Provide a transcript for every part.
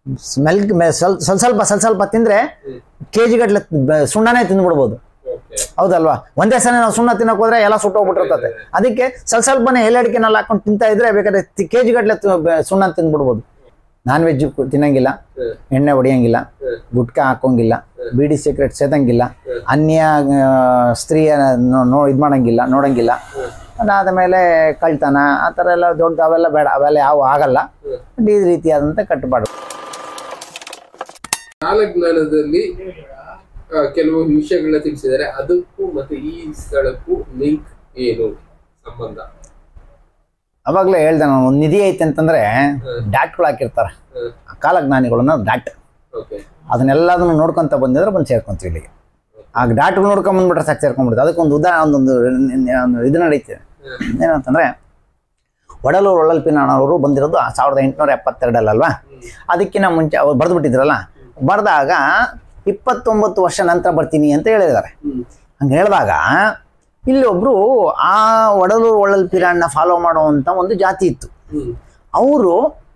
Smell ಸ್ವಲ್ಪ ಸ್ವಲ್ಪ ಸ್ವಲ್ಪ ಸ್ವಲ್ಪ ಸ್ವಲ್ಪ ತಿಂದ್ರೆ ಕೆ ಜಿ ಗಟ್ಲೆ ಬ- ಸುಣ್ಣನೇ ತಿಂದ್ಬಿಡ್ಬೋದು ಓಕೆ ಹೌದಲ್ವಾ ಒಂದೇ ಸಲ ನಾವು ಸುಣ್ಣ ತಿನ್ನಕ್ ಹೋದ್ರೆ ಎಲ್ಲ ಸುಟ್ಟೋಗ್ಬಿಟ್ಟಿರ್ತದೆ ಅದಕ್ಕೆ ಸ್ವಲ್ಪ ಸ್ವಲ್ಪನೇ ಎಲೆ ಅಡಿಕೆನೆಲ್ಲ ಹಾಕೊಂಡು ತಿಂತಾ ಇದ್ರೆ ಬೇಕಾದ್ರೆ ಕೆ ಜಿ ಗಟ್ಲೆ ತು- ಬ- ಸುಣ್ಣ ತಿಂದ್ಬಿಡ್ಬೋದು ನಾನ್ ವೆಜ್ ತಿನ್ನಂಗಿಲ್ಲ ಹ್ಮ್. ಎಣ್ಣೆ ಹೊಡಿಯಂಗಿಲ್ಲ ಹ್ಮ್. ಗುಟ್ಕಾ ಹಾಕೋಂಗಿಲ್ಲ ಬೀಡಿ ಸಿಗರೆಟ್ ಸೇದಂಗಿಲ್ಲ ಅನ್ಯ ಆ, ಸ್ತ್ರೀಯ ನೋ- ನೋ ಇದು ಮಾಡಂಗಿಲ್ಲ ನೋಡಂಗಿಲ್ಲ ಅದಾದ ಮೇಲೆ ಕಳ್ತನ ಆ ಥರ ಎಲ್ಲ ದೊಡ್ಡ ಅವೆಲ್ಲ ಬೇಡ ಅವೆಲ್ಲ ಯಾವ ಆಗಲ್ಲ ಈ ರೀತಿಯಾದಂಥ ಕಟ್ಟುಪಾಡು ಕಾಲಜ್ಞಾನದಲ್ಲಿ ಆ, ಕೆಲವು ವಿಷಯಗಳನ್ನ ತಿಳಿಸಿದ್ದಾರೆ ಅದಕ್ಕೂ ಮತ್ತೆ ಈ ಸ್ಥಳಕ್ಕೂ ಲಿಂಕ್ ಏನು ಸಂಬಂಧ ಅವಾಗಲೇ ಹೇಳ್ದೆ ನಾನು ಒಂದು ನಿಧಿ ಐತೆ ಅಂತಂದ್ರೆ ಡಾಟ್ಗಳು ಹಾಕಿರ್ತಾರೆ ಹ್ಮ್. ಕಾಲಜ್ಞಾನಿಗಳನ್ನ ಡಾಟ್ ಓಕೆ ಅದನ್ನೆಲ್ಲದನ್ನು ನೋಡ್ಕೊಂತ ಬಂದಿದ್ರೆ ಬಂದು ಸೇರ್ಕೊಂತೀವಿ ಇಲ್ಲಿಗೆ ಆ ಡಾಟ್ಗಳು ನೋಡ್ಕೊಂಡ್ ಬಂದ್ಬಿಟ್ರೆ ಸಾಕು ಸೇರ್ಕೊಂಡ್ಬಿಡುತ್ತೆ ಅದಕ್ಕೊಂದು ಉದಾಹರಣೆ ಒಂದೊಂದು ಒಂದು ಇದು ನಡೀತಿದೆ ಏನಂತಂದ್ರೆ ಒಡಲೂರು ಒಳ್ಳಲ್ಪಿನವರು ಬಂದಿರೋದು ಸಾವಿರದ ಎಂಟುನೂರ ಎಪ್ಪತ್ತೆರಡಲ್ಲಲ್ವಾ ಅದಕ್ಕಿಂತ ಮುಂಚೆ ಅವ್ರು ಬರೆದು ಬಿಟ್ಟಿದ್ರಲ್ಲ ಬರೆದಾಗ ಇಪ್ಪತ್ತೊಂಬತ್ತು ವರ್ಷ ನಂತರ ಬರ್ತೀನಿ ಅಂತ ಹೇಳಿದ್ದಾರೆ ಹ್ಮ್ ಹಂಗೆ ಹೇಳಿದಾಗ ಇಲ್ಲಿ ಒಬ್ರು ಆ ಒಡಲೂರು ಒಳ್ಳಲ್ ಪಿರಾಣ್ನ ಫಾಲೋ ಮಾಡುವಂಥ ಒಂದು ಜಾತಿ ಇತ್ತು ಹ್ಮ್ ಅವರು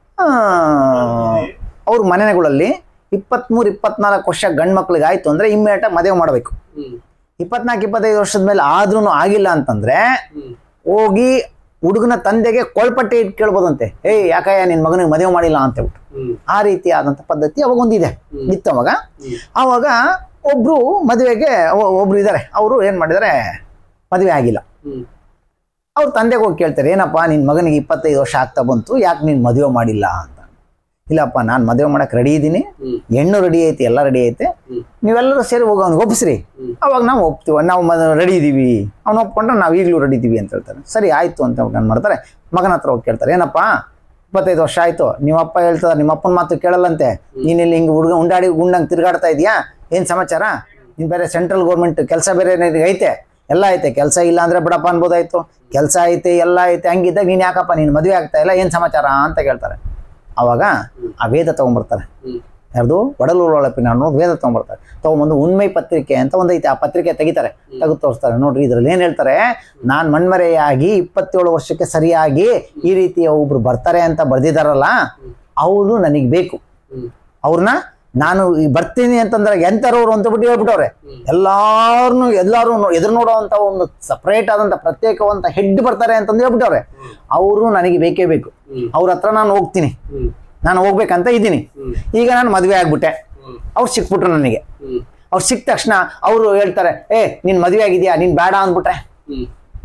ಅವ್ರ ಮನೆಗಳಲ್ಲಿ ಇಪ್ಪತ್ತ್ಮೂರು ಇಪ್ಪತ್ನಾಲ್ಕು ವರ್ಷ ಗಂಡು ಮಕ್ಳಿಗೆ ಆಯ್ತು ಅಂದ್ರೆ ಇಮ್ಮಿಡಿಯೇಟಾಗಿ ಮದುವೆ ಮಾಡಬೇಕು ಹ್ಮ್ ಇಪ್ಪತ್ನಾಲ್ಕು ಇಪ್ಪತ್ತೈದು ವರ್ಷದ ಮೇಲೆ ಆದ್ರೂ ಆಗಿಲ್ಲ ಅಂತಂದ್ರೆ ಹ್ಮ್ ಹೋಗಿ ಹುಡುಗನ ತಂದೆಗೆ ಕೊಳ್ಪಟ್ಟೆ ಇಟ್ಟು ಕೇಳ್ಬೋದಂತೆ ಏಯ್ ಯಾಕಯ್ಯ ನಿನ್ನ ಮಗನಿಗೆ ಮದುವೆ ಮಾಡಿಲ್ಲ ಅಂತ ಹೇಳ್ಬಿಟ್ಟು ಹ್ಮ್ ಆ ರೀತಿಯಾದಂಥ ಪದ್ಧತಿ ಅವಾಗ ಒಂದಿದೆ ಇತ್ತು ಅವಾಗ ಹ್ಮ್. ಆವಾಗ ಒಬ್ರು ಮದುವೆಗೆ ಒ- ಒಬ್ರು ಇದ್ದಾರೆ ಅವರು ಏನು ಮಾಡಿದ್ದಾರೆ ಮದುವೆ ಆಗಿಲ್ಲ ಹ್ಮ್ ಅವ್ರ ತಂದೆಗೆ ಹೋಗಿ ಕೇಳ್ತಾರೆ ಏನಪ್ಪ ನಿನ್ನ ಮಗನಿಗೆ ಇಪ್ಪತ್ತೈದು ವರ್ಷ ಆಗ್ತಾ ಬಂತು ಯಾಕೆ ನೀನು ಮದುವೆ ಮಾಡಿಲ್ಲ ಅಂತ ಇಲ್ಲಪ್ಪ ನಾನು ಮದುವೆ ಮಾಡಕ್ಕೆ ರೆಡಿ ಇದ್ದೀನಿ ಹ್ಮ್ ಹೆಣ್ಣು ರೆಡಿ ಐತಿ ಎಲ್ಲ ರೆಡಿ ಐತೆ ಹ್ಮ್. ನೀವೆಲ್ಲರೂ ಸೇರಿ ಹೋಗಿ ಅವ್ನಿಗೆ ಒಪ್ಪಿಸ್ರಿ ಹ್ಮ್. ಅವಾಗ ನಾವು ಒಪ್ತೀವಿ ನಾವು ರೆಡಿ ಇದ್ದೀವಿ ಅವ್ನು ಒಪ್ಕೊಂಡ್ರೆ ನಾವು ಈಗಲೂ ರೆಡಿ ಇದ್ದೀವಿ ಅಂತ ಹೇಳ್ತಾರೆ ಸರಿ ಆಯ್ತು ಅಂತ ಏನು ಮಾಡ್ತಾರೆ ಮಗನ ಹತ್ರ ಹೋಗಿ ಕೇಳ್ತಾರೆ ಏನಪ್ಪ ಇಪ್ಪತ್ತೈದು ವರ್ಷ ಆಯ್ತು ನಿಮ್ಮಪ್ಪ ಹೇಳ್ತದ ನಿಮ್ಮ ಅಪ್ಪನ ಮಾತು ಕೇಳಲ್ಲಂತೆ ನೀನು ಇಲ್ಲಿ ಹಿಂಗೆ ಹುಡುಗ ಉಂಡಾಡಿ ಗುಂಡಂಗೆ ತಿರುಗಾಡ್ತಾ ಇದೀಯಾ ಏನು ಸಮಾಚಾರ ನೀನು ಬೇರೆ ಸೆಂಟ್ರಲ್ ಗೌರ್ಮೆಂಟ್ ಕೆಲಸ ಬೇರೆ ನಿನಗೆ ಐತೆ ಎಲ್ಲ ಐತೆ ಕೆಲಸ ಇಲ್ಲ ಅಂದ್ರೆ ಬಿಡಪ್ಪ ಅನ್ಬೋದಾಯ್ತು ಕೆಲಸ ಐತೆ ಎಲ್ಲ ಐತೆ ಹಂಗಿದ್ದಾಗ ನೀನು ಯಾಕಪ್ಪ ನೀನು ಮದುವೆ ಆಗ್ತಾ ಇಲ್ಲ ಏನು ಸಮಾಚಾರ ಅಂತ ಕೇಳ್ತಾರೆ ಅವಾಗ ಆ ವೇದ ತೊಗೊಂಬರ್ತಾರೆ ಹ್ಮ್ ಯಾರ್ದು ಒಡಲೂರು ಒಳಪಿನ ಅನ್ನೋದು ವೇದ ತೊಗೊಂಬರ್ತಾರೆ ತೊಗೊಂಬಂದು ಉಣ್ಮೈ ಪತ್ರಿಕೆ ಅಂತ ಒಂದೈತೆ ಆ ಪತ್ರಿಕೆ ತೆಗಿತಾರೆ ತೆಗೆದು ತೋರಿಸ್ತಾರೆ ನೋಡ್ರಿ ಇದ್ರಲ್ಲಿ ಏನು ಹೇಳ್ತಾರೆ ನಾನು ಮಣ್ಮರೆಯಾಗಿ ಇಪ್ಪತ್ತೇಳು ವರ್ಷಕ್ಕೆ ಸರಿಯಾಗಿ ಈ ರೀತಿ ಒಬ್ರು ಬರ್ತಾರೆ ಅಂತ ಬರ್ದಿದಾರಲ್ಲ ಅವರು ನನಗೆ ಬೇಕು ಹ್ಮ್ ಅವ್ರನ್ನ ನಾನು ಈ ಬರ್ತೀನಿ ಅಂತಂದ್ರೆ ಎಂತರವ್ರು ಅಂತ ಬಿಟ್ಟು ಹೇಳ್ಬಿಟ್ಟವ್ರೆ ಎಲ್ಲಾರನು ಎಲ್ಲಾರು ಎದುರು ನೋಡುವಂತ ಒಂದು ಸಪ್ರೇಟ್ ಆದಂತ ಪ್ರತ್ಯೇಕವಂತ ಹೆಡ್ ಬರ್ತಾರೆ ಅಂತಂದು ಹೇಳ್ಬಿಟ್ಟವ್ರೆ ಅವರು ನನಗೆ ಬೇಕೇ ಬೇಕು ಹ್ಮ್. ಅವ್ರ ಹತ್ರ ನಾನು ಹೋಗ್ತೀನಿ ಹ್ಮ್ ನಾನು ಹೋಗ್ಬೇಕಂತ ಇದ್ದೀನಿ ಹ್ಮ್. ಈಗ ನಾನು ಮದುವೆ ಆಗ್ಬಿಟ್ಟೆ ಹ್ಮ್ ಅವ್ರು ಸಿಕ್ಬಿಟ್ರು ನನಗೆ ಹ್ಮ್ ಅವ್ರು ಸಿಕ್ಕ ತಕ್ಷಣ ಅವರು ಹೇಳ್ತಾರೆ ಏ ನೀನ್ ಮದುವೆ ಆಗಿದ್ಯಾ ನೀನ್ ಬೇಡ ಅಂದ್ಬಿಟ್ರೆ ಹ್ಮ್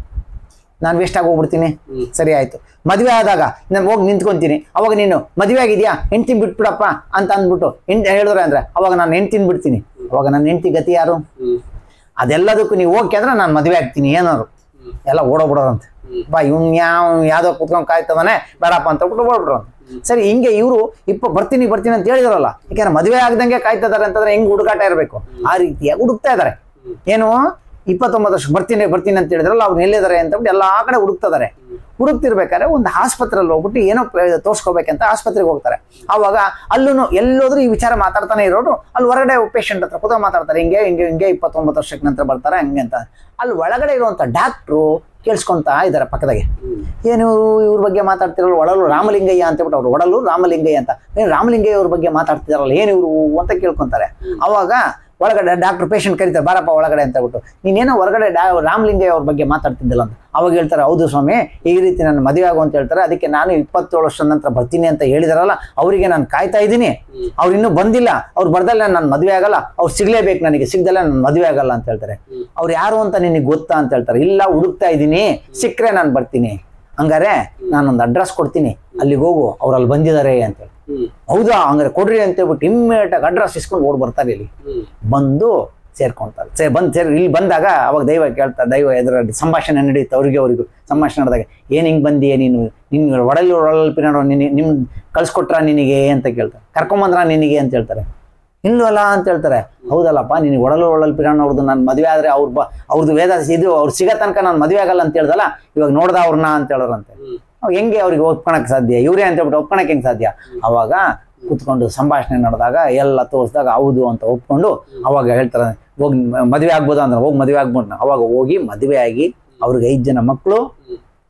ನಾನು ವೇಸ್ಟ್ ಆಗಿ ಹೋಗ್ಬಿಡ್ತೀನಿ ಹ್ಮ್. ಸರಿ ಆಯ್ತು ಮದುವೆ ಆದಾಗ ನಾನು ಹೋಗಿ ನಿಂತ್ಕೊಂತೀನಿ ಅವಾಗ ನೀನು ಮದುವೆ ಆಗಿದ್ಯಾ ಹೆಂಡ್ತಿನ ಬಿಟ್ಬಿಡಪ್ಪ ಅಂತ ಅಂದ್ಬಿಟ್ಟು ಹೆಂಡ್ ಹೇಳಿದ್ರೆ ಅಂದ್ರೆ ಅವಾಗ ನಾನು ಹೆಂಡ್ತಿನ ಬಿಡ್ತೀನಿ ಅವಾಗ ನನ್ನ ಹೆಂಡ್ತಿ ಗತಿ ಯಾರು ಹ್ಮ್ ಅದೆಲ್ಲದಕ್ಕೂ ನೀವು ಓಕೆ ಅಂದ್ರೆ ನಾನು ಮದುವೆ ಆಗ್ತೀನಿ ಏನಾದ್ರು ಹ್ಮ್. ಎಲ್ಲ ಓಡೋಗ್ಬಿಡೋರಂತೆ ಹ್ಮ್. ಬಾ ಇವ್ನ್ ಯಾವ ಯಾವ್ದೋ ಕುತ್ಕೊಂಡ್ ಕಾಯ್ತದಾನೆ ಬೇಡಪ್ಪ ಅಂತ ಬಿಟ್ಟು ಓಡ್ಬಿಡ್ರಂತೆ ಸರಿ ಹಿಂಗೆ ಇವರು ಇಪ್ಪ ಬರ್ತೀನಿ ಬರ್ತೀನಿ ಅಂತ ಹೇಳಿದ್ರಲ್ಲ ಯಾಕಂದ್ರೆ ಮದುವೆ ಆಗ್ದಂಗೆ ಕಾಯ್ತಿದಾರೆ ಅಂತಂದ್ರೆ ಹೆಂಗ್ ಹುಡುಗಾಟ ಇರಬೇಕು ಆ ರೀತಿಯಾಗಿ ಹುಡುಕ್ತಾ ಇದಾರೆ ಏನು ಇಪ್ಪತ್ತೊಂಬತ್ತು ವರ್ಷ ಬರ್ತೀನಿ ಬರ್ತೀನಿ ಅಂತ ಹೇಳಿದ್ರಲ್ಲ ಅವ್ರು ಎಲ್ಲಿದ್ದಾರೆ ಅಂತ ಬಿಟ್ಟು ಎಲ್ಲಾ ಕಡೆ ಹುಡುಕ್ತಾ ಇದಾರೆ ಹುಡುಕ್ತಿರ್ಬೇಕಾದ್ರೆ ಒಂದು ಆಸ್ಪತ್ರೆಯಲ್ಲಿ ಹೋಗ್ಬಿಟ್ಟು ಏನೋ ಪ್ರ- ತೋರ್ಸ್ಕೋಬೇಕಂತ ಆಸ್ಪತ್ರೆಗೆ ಹೋಗ್ತಾರೆ ಅವಾಗ ಅಲ್ಲೂ ಎಲ್ಲೋದ್ರೂ ಈ ವಿಚಾರ ಮಾತಾಡ್ತಾನೆ ಇರೋರು ಅಲ್ಲಿ ಹೊರಗಡೆ ಪೇಷಂಟ್ ಹತ್ರ ಕೂತ್ಕೊಂಡು ಮಾತಾಡ್ತಾರೆ ಹಿಂಗೆ ಹಿಂಗೆ ಹಿಂಗೆ ಇಪ್ಪತ್ತೊಂಬತ್ತು ವರ್ಷಕ್ಕೆ ನಂತರ ಬರ್ತಾರೆ ಹಂಗೆ ಅಂತ ಅಲ್ಲಿ ಒಳಗಡೆ ಇರುವಂತ ಡಾಕ್ಟ್ರು ಕೇಳಿಸ್ಕೊಂತಾ ಇದ್ದಾರೆ ಪಕ್ಕದಾಗೆ ಏನು ಇವ್ರ ಬಗ್ಗೆ ಮಾತಾಡ್ತಿರಲ್ಲ ಒಡಲು ರಾಮಲಿಂಗಯ್ಯ ಅಂತ ಹೇಳ್ಬಿಟ್ಟು ಅವ್ರು ಒಡಲು ರಾಮಲಿಂಗಯ್ಯ ಅಂತ ಏನು ರಾಮಲಿಂಗಯ್ಯ ಅವ್ರ ಬಗ್ಗೆ ಮಾತಾಡ್ತಿದಾರಲ್ಲ ಏನು ಇವರು ಅಂತ ಕೇಳ್ಕೊಂತಾರೆ ಅವಾಗ ಒಳಗಡೆ ಡಾಕ್ಟರ್ ಪೇಷಂಟ್ ಕರೀತಾರೆ ಬಾರಪ್ಪ ಒಳಗಡೆ ಅಂತ ಹೇಳ್ಬಿಟ್ಟು ನೀನೇನೋ ಹೊರಗಡೆ ಡಾ ರಾಮಲಿಂಗಯ್ಯ ಅವ್ರ ಬಗ್ಗೆ ಮಾತಾಡ್ತಿದ್ದಿಲ್ಲ ಅಂತ ಅವಾಗ ಹೇಳ್ತಾರೆ ಹೌದು ಸ್ವಾಮಿ ಈ ರೀತಿ ನಾನು ಮದುವೆ ಆಗು ಅಂತ ಹೇಳ್ತಾರೆ ಅದಕ್ಕೆ ನಾನು ಇಪ್ಪತ್ತೇಳು ವರ್ಷದ ನಂತರ ಬರ್ತೀನಿ ಅಂತ ಹೇಳಿದಾರಲ್ಲ ಅವರಿಗೆ ನಾನು ಕಾಯ್ತಾ ಇದ್ದೀನಿ ಅವ್ರು ಇನ್ನೂ ಬಂದಿಲ್ಲ ಅವ್ರು ಬರ್ದಲ್ಲ ನಾನು ಮದುವೆ ಆಗಲ್ಲ ಅವ್ರು ಸಿಗ್ಲೇಬೇಕು ನನಗೆ ಸಿಗ್ದಲ್ಲ ನಾನು ಮದುವೆ ಆಗಲ್ಲ ಅಂತ ಹೇಳ್ತಾರೆ ಅವ್ರು ಯಾರು ಅಂತ ನಿನಗೆ ಗೊತ್ತಾ ಅಂತ ಹೇಳ್ತಾರೆ ಇಲ್ಲ ಹುಡುಕ್ತಾ ಇದ್ದೀನಿ ಸಿಕ್ಕರೆ ನಾನು ಬರ್ತೀನಿ ಹಂಗಾರೆ ನಾನೊಂದು ಅಡ್ರೆಸ್ ಕೊಡ್ತೀನಿ ಅಲ್ಲಿಗೆ ಹೋಗು ಅವ್ರು ಅಲ್ಲಿ ಬಂದಿದ್ದಾರೆ ಅಂತ ಹೇಳಿ ಹ್ಮ್ ಹೌದಾ ಹಂಗಾರೆ ಕೊಡ್ರಿ ಅಂತ ಹೇಳ್ಬಿಟ್ಟು ಇಮ್ಮಿಡಿಯೇಟ್ ಅಡ್ರೆಸ್ ಇಸ್ಕೊಂಡು ಓಡ್ ಬರ್ತಾರೆ ಇಲ್ಲಿ ಹ್ಮ್ ಬಂದು ಸೇರ್ಕೊಂತಾರೆ ಸೇ ಬಂದು ಸೇರಿ ಇಲ್ಲಿ ಬಂದಾಗ ಅವಾಗ ದೈವ ಕೇಳ್ತಾರೆ ದೈವ ಎದುರ ಸಂಭಾಷಣೆ ನಡೀತು ಅವ್ರಿಗೆ ಅವರಿಗೂ ಸಂಭಾಷಣೆ ನಡೆದಾಗ ಏನು ಹಿಂಗೆ ಬಂದಿಯೇ ನೀನು ನಿನ್ನ ಒಡಲಿ ಒಡಲ್ಪಿನಾಡು ನಿನ್ನ ನಿಮ್ ಕಳ್ಸ್ಕೊಟ್ರ ನಿನಗೆ ಅಂತ ಕೇಳ್ತಾರೆ ಕರ್ಕೊಂಬಂದ್ರ ನಿನಗೆ ಅಂತ ಹೇಳ್ತಾರೆ ಇಲ್ವಲ್ಲ ಅಂತ ಹೇಳ್ತಾರೆ ಹೌದಲ್ಲಪ್ಪ ನಿನಗೆ ಒಡಲು ಒಡಲ್ ಪಿರಾಣ ಅವ್ರದ್ದು ನಾನು ಮದುವೆ ಆದ್ರೆ ಅವ್ರ ಬ ಅವ್ರದ್ದು ವೇದ ಇದು ಅವ್ರು ಸಿಗೋ ತನಕ ನಾನು ಮದುವೆ ಆಗಲ್ಲ ಅಂತ ಹೇಳ್ದಲ್ಲ ಇವಾಗ ನೋಡ್ದ ಅವ್ರನ್ನ ಅಂತ ಹೇಳೋರಂತೆ ಹ್ಮ್ ಅವಾಗ ಹೆಂಗೆ ಅವ್ರಿಗೆ ಒಪ್ಕೊಳಕ್ ಸಾಧ್ಯ ಇವ್ರೇ ಅಂತ ಹೇಳ್ಬಿಟ್ಟು ಒಪ್ಕೊಳಕ್ ಹೆಂಗ್ ಸಾಧ್ಯ ಅವಾಗ ಕುತ್ಕೊಂಡು ಸಂಭಾಷಣೆ ನಡೆದಾಗ ಎಲ್ಲ ತೋರಿಸಿದಾಗ ಹೌದು ಅಂತ ಒಪ್ಕೊಂಡು ಅವಾಗ ಹೇಳ್ತಾರೆ ಹೋಗಿ ಮದುವೆ ಆಗ್ಬೋದು ಅಂದ್ರೆ ಹೋಗಿ ಮದುವೆ ಆಗ್ಬೋದು ಅವಾಗ ಹೋಗಿ ಮದುವೆ ಆಗಿ ಅವ್ರಿಗೆ ಐದು ಜನ ಮಕ್ಕಳು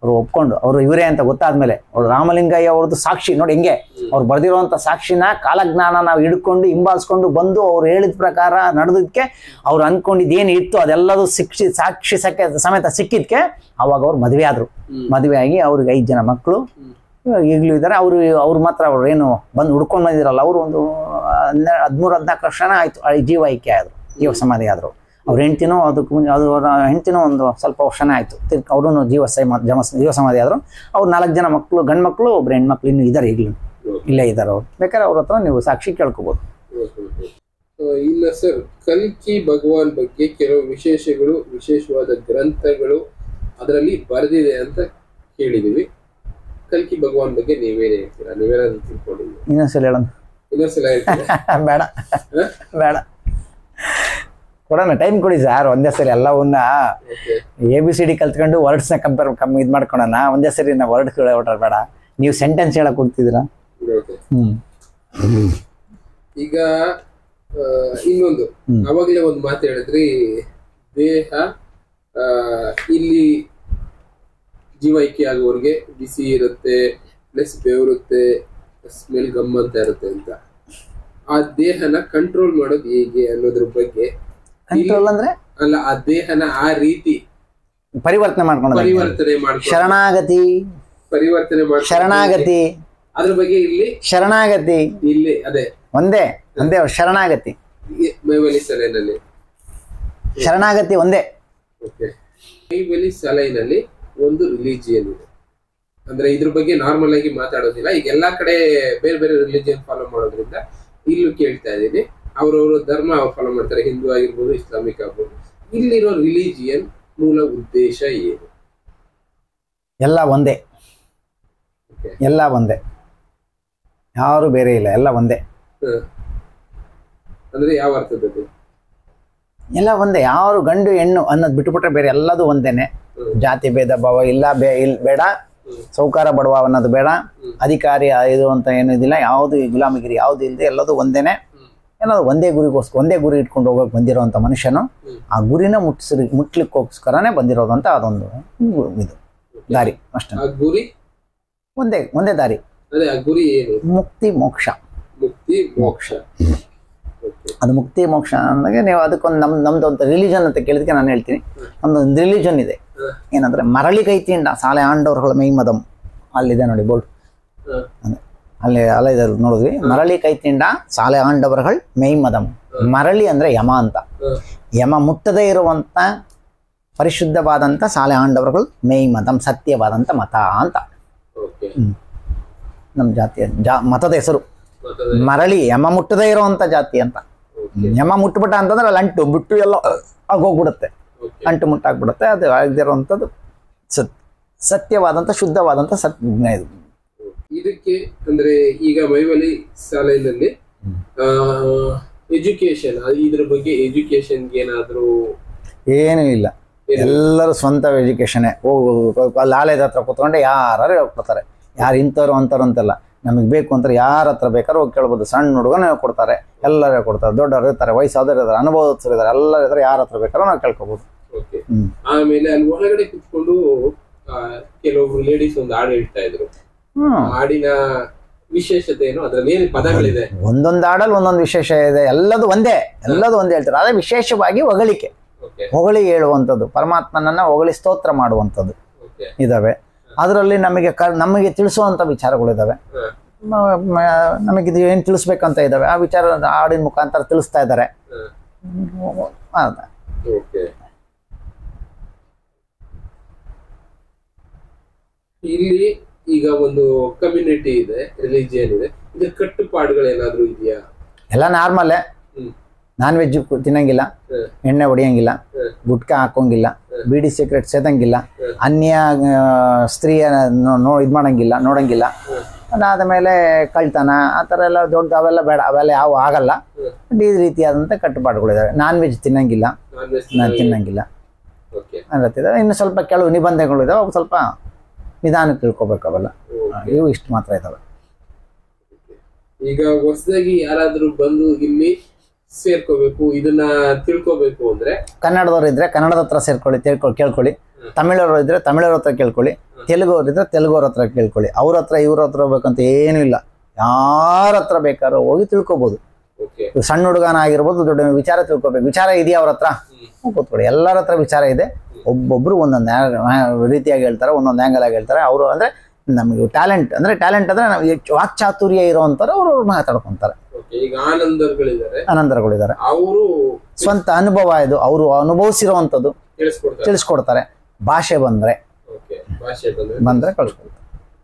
ಅವರು ಒಪ್ಕೊಂಡು ಅವರು ಇವರೇ ಅಂತ ಗೊತ್ತಾದ್ಮೇಲೆ ಅವ್ರು ರಾಮಲಿಂಗಯ್ಯ ಅವ್ರದ್ದು ಸಾಕ್ಷಿ ನೋಡಿ ಹಿಂಗೆ ಅವ್ರು ಬರೆದಿರುವಂಥ ಸಾಕ್ಷಿನ ಕಾಲಜ್ಞಾನ ನಾವು ಹಿಡ್ಕೊಂಡು ಹಿಂಬಾಲಿಸ್ಕೊಂಡು ಬಂದು ಅವ್ರು ಹೇಳಿದ ಪ್ರಕಾರ ನಡೆದಕ್ಕೆ ಅವ್ರು ಅನ್ಕೊಂಡಿದ್ದು ಏನು ಇತ್ತು ಅದೆಲ್ಲದೂ ಶಿಕ್ಷಿ ಸಾಕ್ಷಿ ಸಕ್ಕೆ ಸಮೇತ ಸಿಕ್ಕಿದ್ಕೆ ಅವಾಗ ಅವ್ರು ಮದುವೆ ಆದ್ರು ಹ್ಮ್. ಮದುವೆ ಆಗಿ ಅವ್ರಿಗೆ ಐದು ಜನ ಮಕ್ಕಳು ಈಗಲೂ ಇದ್ದಾರೆ ಅವರು ಅವ್ರು ಮಾತ್ರ ಅವ್ರು ಏನು ಬಂದು ಹುಡ್ಕೊಂಡು ಬಂದಿರಲ್ಲ ಅವರು ಒಂದು ಹನ್ನೆರಡು ಹದಿಮೂರು ಹದಿನಾಲ್ಕು ವರ್ಷನ ಆಯ್ತು ಆ ಜೀವ ಐಕ್ಯ ಆದರು ಜೀವ ಸಮಾಧಿ ಆದರು ಅವ್ರ ಹೆಂಡ್ತಿನೂ ಅದಕ್ಕೆ ಮುಂಚೆ ಅದು ಅವ್ರ ಹೆಂಡ್ತಿನೂ ಒಂದು ಸ್ವಲ್ಪ ವರ್ಷನೇ ಆಯಿತು ತಿರ್ಗಿ ಅವರು ಜೀವ ಸಮ ಜಮ ಜೀವ ಸಮಾಧಿ ಆದರು ಅವ್ರು ನಾಲ್ಕು ಜನ ಮಕ್ಕಳು ಗಂಡು ಮಕ್ಕಳು ಒಬ್ರು ಹೆಣ್ಮಕ್ಳು ಇನ್ನೂ ಇದ್ದಾರೆ ಈಗಲೂ ಇಲ್ಲೇ ಇದ್ದಾರೆ ಅವ್ರು ಬೇಕಾದ್ರೆ ಅವ್ರ ಹತ್ರ ನೀವು ಸಾಕ್ಷಿ ಕೇಳ್ಕೊಬೋದು ಆ, ಇನ್ನ ಸರ್ ಕಲ್ಕಿ ಭಗವಾನ್ ಬಗ್ಗೆ ಕೆಲವು ವಿಶೇಷಗಳು ವಿಶೇಷವಾದ ಗ್ರಂಥಗಳು ಅದರಲ್ಲಿ ಬರೆದಿದೆ ಅಂತ ಕೇಳಿದೀವಿ ಕಲ್ಕಿ ಭಗವಾನ್ ಬಗ್ಗೆ ನೀವೇನ್ ಹೇಳ್ತೀರಾ ನೀವೇನಾದ್ರು ತಿಳ್ಕೊಂಡಿದ್ದೀವಿ ಇನ್ನೊಂದ್ಸಲ ಹೇಳೋಣ ಇನ್ನೊಂದ್ಸಲ ಹೇಳ್ತೀರಾ ಬೇಡ ಹ? ಬೇಡ ಕೊಡೋಣ ಟೈಮ್ ಕೊಡಿ ಸರ್ ಒಂದೇ ಸರಿ ಎಲ್ಲವನ್ನ okay A B C D ಕಲ್ತ್ಕೊಂಡು ವರ್ಡ್ಸ್ನ ಕಂಪೇರ್ ಕಮ್ಮಿ ಇದು ಮಾಡ್ಕೊಳೋಣ ಒಂದೇ ಸರಿ ನಾವು ವರ್ಡ್ ಹೊಟ್ರ ಬೇಡ ನೀವು ಸೆಂಟೆನ್ಸ್ ಹೇಳಕ್ ಹೋಗ್ತಿದ್ದೀರಾ ಓಕೆ ಹ್ಮ್ ಈಗ ಆ, ಇನ್ನೊಂದು ಹ್ಮ್. ಅವಾಗಲೇ ಒಂದು ಮಾತು ಹೇಳಿದ್ರಿ ದೇಹ ಆ, ಇಲ್ಲಿ ಜೀವೈಕ್ಯ ಆಗುವವರೆಗೆ ಬಿಸಿ ಇರುತ್ತೆ ಪ್ಲಸ್ ಬೆವರುತ್ತೆ ಸ್ಮೆಲ್ ಗಮ್ ಅಂತ ಇರುತ್ತೆ ಅಂತ ಆ ದೇಹನ ಕಂಟ್ರೋಲ್ ಮಾಡೋದು ಹೇಗೆ ಅನ್ನೋದ್ರ ಬಗ್ಗೆ ಕಂಟ್ರೋಲ್ ಅಂದ್ರೆ ಅಲ್ಲ ಆ ದೇಹನ ಆ ರೀತಿ ಪರಿವರ್ತನೆ ಮಾಡ್ಕೊಂಡು ಪರಿವರ್ತನೆ ಮಾಡ್ಕೊಂಡು ಶರಣಾಗತಿ ಪರಿವರ್ತನೆ ಮಾಡ್ಕೊಂಡು ಶರಣಾಗತಿ ಅದ್ರ ಬಗ್ಗೆ ಇಲ್ಲಿ ಶರಣಾಗತಿ ಇಲ್ಲಿ ಅದೇ ಒಂದೇ ಒಂದೇ ಶರಣಾಗತಿ ಈ ಮೈವಲಿ ಸಲೈನಲ್ಲಿ ಶರಣಾಗತಿ ಒಂದೇ ಓಕೆ ಮೈವಲಿ ಸಲೈನಲ್ಲಿ ಒಂದು ರಿಲಿಜಿಯನ್ ಇದೆ ಅಂದ್ರೆ ಇದ್ರ ಬಗ್ಗೆ ನಾರ್ಮಲ್ ಆಗಿ ಮಾತಾಡೋದಿಲ್ಲ ಈಗ ಎಲ್ಲಾ ಕಡೆ ಬೇರೆ ಬೇರೆ ರಿಲಿಜಿಯನ್ ಫಾಲೋ ಮಾಡೋದ್ರಿಂದ ಇಲ್ಲೂ ಕೇಳ್ತಾ ಇದ್ದೀನಿ ಅವ್ರವ್ರ ಧರ್ಮ ಅವ್ರು ಫಾಲೋ ಮಾಡ್ತಾರೆ ಹಿಂದೂ ಆಗಿರ್ಬೋದು ಇಸ್ಲಾಮಿಕ್ ಆಗ್ಬೋದು ಇಲ್ಲಿರೋ ರಿಲಿಜಿಯನ್ ಮೂಲ ಉದ್ದೇಶ ಏನು ಎಲ್ಲ ಒಂದೇ ಓಕೆ ಎಲ್ಲ ಒಂದೇ ಯಾರು ಬೇರೆ ಇಲ್ಲ ಎಲ್ಲ ಒಂದೇ ಅಂದ್ರೆ ಯಾವ ಅರ್ಥದಲ್ಲಿ ಎಲ್ಲ ಒಂದೇ ಯಾರು ಗಂಡು ಹೆಣ್ಣು ಅನ್ನೋದು ಬಿಟ್ಟುಬಿಟ್ರೆ ಬೇರೆ ಎಲ್ಲದೂ ಒಂದೇನೆ ಹ್ಮ್. ಜಾತಿ ಭೇದ ಭಾವ ಇಲ್ಲ ಬೇ ಇಲ್ ಬೇಡ ಹ್ಮ್. ಸೌಕಾರ ಬಡವ ಅನ್ನೋದು ಬೇಡ ಹ್ಮ್. ಅಧಿಕಾರಿ ಇದು ಅಂತ ಏನು ಇದಿಲ್ಲ ಯಾವುದು ಈ ಗುಲಾಮಗಿರಿ ಯಾವುದು ಇಲ್ಲದೆ ಎಲ್ಲದೂ ಒಂದೇನೆ ಹ್ಮ್. ಎಲ್ಲದು ಒಂದೇ ಗುರಿಗೋಸ್ಕರ ಒಂದೇ ಗುರಿ ಇಟ್ಕೊಂಡು ಹೋಗಕ್ಕೆ ಬಂದಿರೋಂಥ ಮನುಷ್ಯನು ಹ್ಮ್. ಆ ಗುರಿನ ಮುಟ್ಸಿ ಮುಟ್ಲಿಕ್ಕೋಸ್ಕರನೇ ಬಂದಿರೋದು ಅಂತ ಅದೊಂದು ಇದು ದಾರಿ ಅಷ್ಟೇ ಆ ಗುರಿ ಒಂದೇ ಒಂದೇ ದಾರಿ ಅದೇ ಆ ಗುರಿ ಏನು ಮುಕ್ತಿ ಮೋಕ್ಷ ಮುಕ್ತಿ ಮೋಕ್ಷ ಓಕೆ ಅದು ಮುಕ್ತಿ ಮೋಕ್ಷ ಅಂದಾಗ ನೀವು ಅದಕ್ಕೊಂದು ನಮ್ ನಮ್ದು ಒಂದು ರಿಲಿಜನ್ ಅಂತ ಕೇಳಿದಕ್ಕೆ ನಾನು ಹೇಳ್ತೀನಿ ನಮ್ದು ಒಂದು ರಿಲಿಜನ್ ಇದೆ ಹ. ಏನಂದ್ರೆ ಮರಳಿ ಕೈತಿಂಡ ಸಾಲೆ ಆಂಡವರುಗಳ ಮೈಮದಂ ಅಲ್ಲಿದೆ ನೋಡಿ ಬೋರ್ಡ್ ಹ. ಅಲ್ಲಿ ಅಲ್ಲ ಇದೆ ನೋಡಿದ್ವಿ ಮರಳಿ ಕೈತಿಂಡ ಸಾಲೆ ಆಂಡವರುಗಳು ಮೈಮದಂ ಮರಳಿ ಅಂದ್ರೆ ಯಮ ಅಂತ ಹ. ಯಮ ಮುಟ್ಟದೇ ಇರುವಂತ ಪರಿಶುದ್ಧವಾದಂಥ ಸಾಲೆ ಆಂಡವರುಗಳು ಮೈಮದಂ ಸತ್ಯವಾದಂಥ ಮತ ಅಂತ ಓಕೆ ನಮ್ಮ ಜಾತಿಯ ಜಾ ಮತದ ಹೆಸರು ಮತ್ತದ ಮರಳಿ ಯಮ ಮುಟ್ಟದೇ ಇರುವಂತ ಜಾತಿ ಅಂತ ಓಕೆ ಯಮ ಮುಟ್ಬಿಟ್ಟ ಅಂತಂದ್ರೆ ಅಲ್ಲಿ ಅಂಟು ಬಿಟ್ಟು ಎಲ್ಲ ಆಗೋಗ್ಬಿಡುತ್ತೆ ಓಕೆ ಅಂಟು ಮುಟ್ಟಾಗ್ಬಿಡುತ್ತೆ ಅದು ಆಗದಿರುವಂಥದ್ದು ಸತ್ ಸತ್ಯವಾದಂಥ ಶುದ್ಧವಾದಂಥ ಸತ್ ಇದು ಇದಕ್ಕೆ ಅಂದ್ರೆ ಈಗ ಮೈವಲಿ ಶಾಲೆಯಲ್ಲಿ ಎಜುಕೇಶನ್ ಇದ್ರ ಬಗ್ಗೆ ಎಜುಕೇಶನ್ಗೆ ಏನಾದ್ರು ಏನೂ ಇಲ್ಲ ಎಲ್ಲರೂ ಸ್ವಂತ ಎಜುಕೇಶನೇ ಹೋಗು ಅಲ್ಲಿ ಆಲಯದ ಹತ್ರ ಕೂತ್ಕೊಂಡೆ ಯಾರು ಹೇಳ್ಕೊಡ್ತಾರೆ ಯಾರು ಇಂಥವ್ರು ಅಂಥವ್ರು ಅಂತಲ್ಲ ನಮಗೆ ಬೇಕು ಅಂತಾರೆ ಯಾರ ಹತ್ರ ಬೇಕಾದ್ರೂ ಹೋಗಿ ಕೇಳ್ಬೋದು ಸಣ್ಣ ಹುಡುಗನ ಕೊಡ್ತಾರೆ ಎಲ್ಲರೂ ಕೊಡ್ತಾರೆ ದೊಡ್ಡವರು ಇರ್ತಾರೆ ವಯಸ್ಸಾದವ್ರು ಇರ್ತಾರೆ ಅನುಭವಸ್ಥರು ಇದ್ದಾರೆ ಎಲ್ಲರೂ ಇರ್ತಾರೆ ಯಾರ ಹತ್ರ ಬೇಕಾದ್ರೂ ನಾವು ಕೇಳ್ಕೊಬೋದು ಓಕೆ ಹ್ಮ್. ಆಮೇಲೆ ಅಲ್ಲಿ ಒಳಗಡೆ ಕುತ್ಕೊಂಡು ಆ, ಕೆಲವೊಬ್ರು ಲೇಡೀಸ್ ಒಂದು ಹಾಡು ಹೇಳ್ತಾ ಇದ್ರು ಹ್ಞೂ ಆ ಹಾಡಿನ ವಿಶೇಷತೆ ಏನು ಅದ್ರಲ್ಲಿ ಏನು ಪದಗಳಿದೆ ಒಂದೊಂದು ಹಾಡಲ್ಲಿ ಒಂದೊಂದು ವಿಶೇಷ ಇದೆ ಎಲ್ಲದು ಒಂದೇ ಎಲ್ಲದು ಒಂದೇ ಹೇಳ್ತಾರೆ ಆದರೆ ವಿಶೇಷವಾಗಿ ಹೊಗಳಿಕೆ ಓಕೆ ಹೊಗಳಿ ಹೇಳುವಂಥದ್ದು ಪರಮಾತ್ಮನನ್ನ ಹೊಗಳಿ ಸ್ತೋತ್ರ ಮಾಡುವಂಥದ್ದು ಓಕೆ ಇದಾವೆ ಅದರಲ್ಲಿ ನಮಗೆ ಕ ನಮಗೆ ತಿಳಿಸುವಂಥ ವಿಚಾರಗಳಿದ್ದಾವೆ ಹ. ಮ- ಮ- ನಮಗೆ ಇದು ಏನು ತಿಳಿಸ್ಬೇಕಂತ ಇದ್ದಾವೆ ಆ ವಿಚಾರ ಹಾಡಿನ ಮುಖಾಂತರ ತಿಳಿಸ್ತಾ ಇದ್ದಾರೆ ಹ. ಓಕೆ ಇಲ್ಲಿ ಈಗ ಒಂದು ಕಮ್ಯುನಿಟಿ ಇದೆ ರಿಲಿಜಿಯನ್ ಇದೆ ಇದು ಕಟ್ಟುಪಾಡುಗಳೇನಾದ್ರೂ ಇದೆಯಾ ಎಲ್ಲ ನಾರ್ಮಲ್ಲೇ ಹ್ಮ್ ನಾನ್ ವೆಜ್ ತಿನ್ನಂಗಿಲ್ಲ ಹ್ಮ್. ಎಣ್ಣೆ ಹೊಡಿಯಂಗಿಲ್ಲ ಹ್ಮ್. ಗುಟ್ಕಾ ಹಾಕೋಂಗಿಲ್ಲ ಬೀಡಿ ಸಿಗರೆಟ್ ಸೇದಂಗಿಲ್ಲ ಅನ್ಯ ಆ, ಸ್ತ್ರೀಯ ನೋ- ನೋ ಇದು ಮಾಡಂಗಿಲ್ಲ ನೋಡಂಗಿಲ್ಲ ಅದಾದ ಮೇಲೆ ಕಳ್ತನ ಆ ಥರ ಎಲ್ಲ ದೊಡ್ಡ ಅವೆಲ್ಲ ಬೇಡ ಅವೆಲ್ಲ ಯಾವ ಆಗಲ್ಲ ಈ ರೀತಿಯಾದಂಥ ಕಟ್ಟುಪಾಡುಗಳಿದ್ದಾವೆ ನಾನ್ ವೆಜ್ ತಿನ್ನಂಗಿಲ್ಲ ನಾನ್ ವೆಜ್ ನಾನು ತಿನ್ನಂಗಿಲ್ಲ ಓಕೆ ಅನ್ನತ್ತಿದ್ದಾರೆ ಇನ್ನು ಸ್ವಲ್ಪ ಕೆಲವು ನಿಬಂಧನೆಗಳು ಇದಾವೆ ಅವು ಸ್ವಲ್ಪ ನಿಧಾನಕ್ಕೆ ತಿಳ್ಕೊಬೇಕು ಅವೆಲ್ಲ ಇವು ಇಷ್ಟು ಮಾತ್ರ ಇದಾವೆ ಈಗ ಹೊಸದಾಗಿ ಯಾರಾದ್ರೂ ಬಂದು ಇಲ್ಲಿ ಸೇರ್ಕೋಬೇಕು ಇದನ್ನ ತಿಳ್ಕೋಬೇಕು ಅಂದ್ರೆ ಕನ್ನಡದವ್ರು ಇದ್ರೆ ಕನ್ನಡದ ಹತ್ರ ಸೇರ್ಕೊಳ್ಳಿ ತಿಳ್ಕೊಳ್ಳಿ ಕೇಳ್ಕೊಳ್ಳಿ ತಮಿಳವರು ಇದ್ರೆ ತಮಿಳವ್ರ ಹತ್ರ ಕೇಳ್ಕೊಳ್ಳಿ ತೆಲುಗು ಅವ್ರಿದ್ರೆ ತೆಲುಗು ಅವ್ರ ಹತ್ರ ಕೇಳ್ಕೊಳ್ಳಿ ಅವ್ರ ಹತ್ರ ಇವ್ರ ಹತ್ರ ಹೋಗ್ಬೇಕಂತ ಏನೂ ಇಲ್ಲ ಯಾರ ಹತ್ರ ಬೇಕಾದ್ರೂ ಹೋಗಿ ತಿಳ್ಕೊಬೋದು ಓಕೆ ಇವ್ ಸಣ್ಣ ಹುಡುಗನ ಆಗಿರ್ಬೋದು ದೊಡ್ಡ ವಿಚಾರ ತಿಳ್ಕೊಬೇಕು ವಿಚಾರ ಇದೆಯಾ ಅವ್ರ ಹತ್ರ ಹ್ಮ್, ಕೂತ್ಕೊಳ್ಳಿ ಎಲ್ಲರ ಹತ್ರ ವಿಚಾರ ಇದೆ ಒಬ್ಬೊಬ್ರು ಒಂದೊಂದು ನ್ಯಾ- ರೀತಿಯಾಗಿ ಹೇಳ್ತಾರೆ ಒಂದೊಂದು ಆ್ಯಂಗಲ್ ಆಗಿ ಹೇಳ್ತಾರೆ ಅವರು ಅಂದ್ರೆ ನಮಗೆ ಟ್ಯಾಲೆಂಟ್ ಅಂದ್ರೆ ಟ್ಯಾಲೆಂಟ್ ಅಂದ್ರೆ ನಾವು ಹೆಚ್ಚು ವಾಕ್ಚಾತುರ್ಯ ಇರೋವಂಥವ್ರು ಅವರು ಮಾತಾಡ್ಕೊಂತಾರೆ ಓಕೆ ಈಗ ಆನಂದರ್ಗಳಿದ್ದಾರೆ ಆನಂದರಗಳಿದ್ದಾರೆ ಅವರು ಸ್ವಂತ ಅನುಭವ ಇದು ಅವರು ಅನುಭವಿಸಿರುವಂಥದ್ದು ತಿಳಿಸ್ಕೊಡ್ತಾರೆ ತಿಳಿಸ್ಕೊಡ್ತಾರೆ ಭಾಷೆ ಬಂದ್ರೆ ಓಕೆ ಭಾಷೆ ಬಂದ್ರೆ ಬಂದ್ರೆ ಕಳಿಸ್ಕೊಡ್ತಾರೆ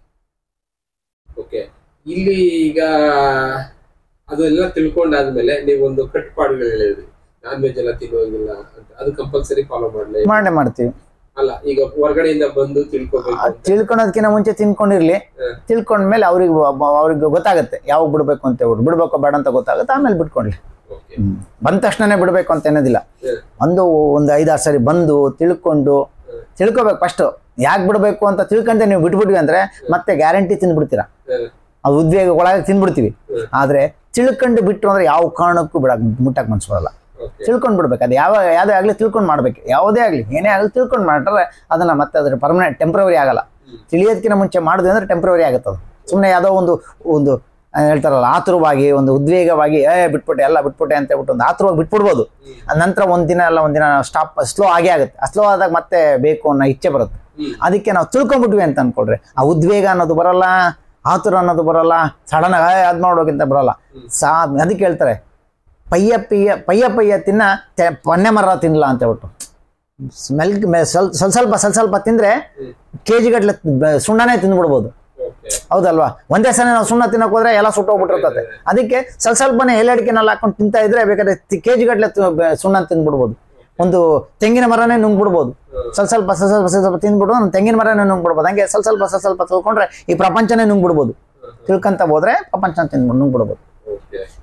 ಓಕೆ ಇಲ್ಲಿ ಈಗ ಅದೆಲ್ಲ ತಿಳ್ಕೊಂಡಾದ್ಮೇಲೆ ನೀವೊಂದು ಕಟ್ಟುಪಾಡುಗಳು ಹೇಳಿದ್ರಿ ನಾನ್ ವೆಜ್ ಎಲ್ಲ ತಿನ್ನೋಂಗಿಲ್ಲ ಅಂತ ಅದು ಕಂಪಲ್ಸರಿ ಫಾಲೋ ಮಾಡ್ಲಿ ಮಾಡೇ ಮಾಡ್ತೀವಿ ಅಲ್ಲ ಈಗ ಹೊರಗಡೆಯಿಂದ ಬಂದು ತಿಳ್ಕೊಬೇಕು ಅದ್ ತಿಳ್ಕೊಳೋದಕ್ಕಿಂತ ಮುಂಚೆ ತಿನ್ಕೊಂಡಿರ್ಲಿ ಹ್ಮ್. ತಿಳ್ಕೊಂಡ್ಮೇಲೆ ಅವ್ರಿಗೆ ಅವ್ರಿಗೆ ಗೊತ್ತಾಗುತ್ತೆ ಯಾವಾಗ ಬಿಡ್ಬೇಕು ಅಂತ ಹೇಳ್ಬಿಟ್ಟು ಬಿಡ್ಬೇಕೋ ಬೇಡ ಅಂತ ಗೊತ್ತಾಗುತ್ತೆ ಆಮೇಲೆ ಬಿಟ್ಕೊಂಡ್ಲಿ ಓಕೆ ಹ್ಮ್. ಬಂದ ತಕ್ಷಣನೇ ಬಿಡಬೇಕು ಅಂತ ಅನ್ನೋದಿಲ್ಲ ಹ್ಮ್. ಒಂದು ಒಂದು ಐದಾರು ಸರಿ ಬಂದು ತಿಳ್ಕೊಂಡು ಹ್ಮ್. ತಿಳ್ಕೊಬೇಕು ಫಸ್ಟ್ ಯಾಕೆ ಬಿಡಬೇಕು ಅಂತ ತಿಳ್ಕೊಂಡೆ ನೀವು ಬಿಟ್ಬಿಟ್ವಿ ಅಂದ್ರೆ ಮತ್ತೆ ಗ್ಯಾರಂಟಿ ತಿಂದ್ಬಿಡ್ತೀರಾ ಹ್ಮ್. ಅದು ಉದ್ವೇಗಗಳಾಗಿ ತಿಂದ್ಬಿಡ್ತೀವಿ ಹ್ಮ್. ಆದ್ರೆ ತಿಳ್ಕೊಂಡು ಬಿಟ್ಟು ಅಂದ್ರೆ ಯಾವ ಕಾರಣಕ್ಕೂ ಬಿಡಕ್ ಮುಟ್ಟಕ್ ಮನ್ಸು ಬರಲ್ಲ ಓಕೆ ತಿಳ್ಕೊಂಡು ಬಿಡ್ಬೇಕು ಅದು ಯಾವ ಯಾವುದೇ ಆಗಲಿ ತಿಳ್ಕೊಂಡು ಮಾಡ್ಬೇಕು ಯಾವುದೇ ಆಗಲಿ ಏನೇ ಆಗಲಿ ತಿಳ್ಕೊಂಡು ಮಾಡ್ರೆ ಅದನ್ನ ಮತ್ತೆ ಅದ್ರ ಪರ್ಮನೆಂಟ್ ಟೆಂಪ್ರವರಿ ಆಗಲ್ಲ ಹ್ಮ್. ತಿಳಿಯೋದಕ್ಕಿಂತ ಮುಂಚೆ ಮಾಡಿದ್ವಿ ಅಂದ್ರೆ ಟೆಂಪ್ರವರಿ ಆಗುತ್ತೆ ಅದು ಸುಮ್ಮನೆ ಯಾವುದೋ ಒಂದು ಒಂದು ಆ, ಹೇಳ್ತಾರಲ್ಲ ಆತುರವಾಗಿ ಒಂದು ಉದ್ವೇಗವಾಗಿ ಏ ಬಿಟ್ಬಿಟ್ಟೆ ಎಲ್ಲ ಬಿಟ್ಬಿಟ್ಟೆ ಅಂತ ಹೇಳ್ಬಿಟ್ಟು ಒಂದು ಆತುರವಾಗಿ ಬಿಟ್ಬಿಡ್ಬೋದು ಹ್ಮ್. ಅದ್ ನಂತರ ಒಂದಿನ ಅಲ್ಲ ಒಂದಿನ ಸ್ಟಾಪ್ ಸ್ಲೋ ಆಗೇ ಆಗುತ್ತೆ ಆ ಸ್ಲೋ ಆದಾಗ ಮತ್ತೆ ಬೇಕು ಅನ್ನೋ ಇಚ್ಛೆ ಬರುತ್ತೆ ಹ್ಮ್. ಅದಕ್ಕೆ ನಾವು ತಿಳ್ಕೊಂಬಿಟ್ವಿ ಅಂತ ಅನ್ಕೊಳ್ರಿ ಆ ಉದ್ವೇಗ ಅನ್ನೋದು ಬರಲ್ಲ ಆತುರ ಅನ್ನೋದು ಬರಲ್ಲ ಸಡನ್ ಆಗಿ ಅದ್ ಮಾಡೋಕ್ಕಿಂತ ಬರಲ್ಲ ಹ್ಮ್. ಸಾ ಅದಕ್ಕೆ ಹೇಳ್ತಾರೆ ಪಯ್ಯ ಪಯ್ಯ ಪಯ್ಯ ಪಯ್ಯ ತಿನ್ನ ತೆ- ಪೊನ್ನೆ ಮರ ತಿನ್ನಲ್ಲ ಅಂತ ಹೇಳ್ಬಿಟ್ಟು ಸ್ಮೆಲ್ ಸ್ವಲ್ಪ ಸ್ವಲ್ಪ ಸ್ವಲ್ಪ ಸ್ವಲ್ಪ ಸ್ವಲ್ಪ ತಿಂದ್ರೆ ಹ್ಮ್. ಕೆ ಜಿಗಟ್ಲೆ ಸುಣ್ಣನೇ ತಿಂದ್ಬಿಡ್ಬೋದು ಓಕೆ ಹೌದಲ್ವಾ ಒಂದೇ ಸಲ ನಾವು ಸುಣ್ಣ ತಿನ್ನಕ್ ಹೋದ್ರೆ ಎಲ್ಲ ಸುಟ್ಟೋಗ್ಬಿಟ್ಟಿರ್ತದೆ ಅದಕ್ಕೆ ಸ್ವಲ್ಪ ಸ್ವಲ್ಪನೇ ಎಲೆಡಿಕೆನಲ್ಲಿ ಹಾಕೊಂಡು ತಿಂತಾ ಇದ್ರೆ ಬೇಕಾದ್ರೆ ಕೆ ಜಿ ಗಟ್ಲೆ ಸುಣ್ಣ ತಿಂದ್ಬಿಡ್ಬೋದು ಒಂದು ತೆಂಗಿನ ಮರನೇ ನುಂಗ್ಬಿಡ್ಬೋದು ಹ್ಮ್. ಸ್ವಲ್ಪ ಸ್ವಲ್ಪ ಸ್ವಲ್ಪ ಸ್ವಲ್ಪ ಸ್ವಲ್ಪ ಸ್ವಲ್ಪ ತಿಂದ್ಬಿಡು ಒಂದು ತೆಂಗಿನ ಮರನೇ ನುಂಗ್ಬಿಡ್ಬೋದು ಹಂಗೆ ಸ್ವಲ್ಪ ಸ್ವಲ್ಪ ಸ್ವಲ್ಪ ಸ್ವಲ್ಪ ತಿಳ್ಕೊಂಡ್ರೆ ಈ ಪ್ರಪಂಚನೇ ನುಂಗ್ಬಿಡ್ಬೋದು ತಿಳ್ಕೊಂತ ಹೋದ್ರೆ ಪ್ರಪಂಚ ತಿಂದ್ಬಿಡು ನುಂಗ್ಬಿಡ್ಬೋದು ಓಕೆ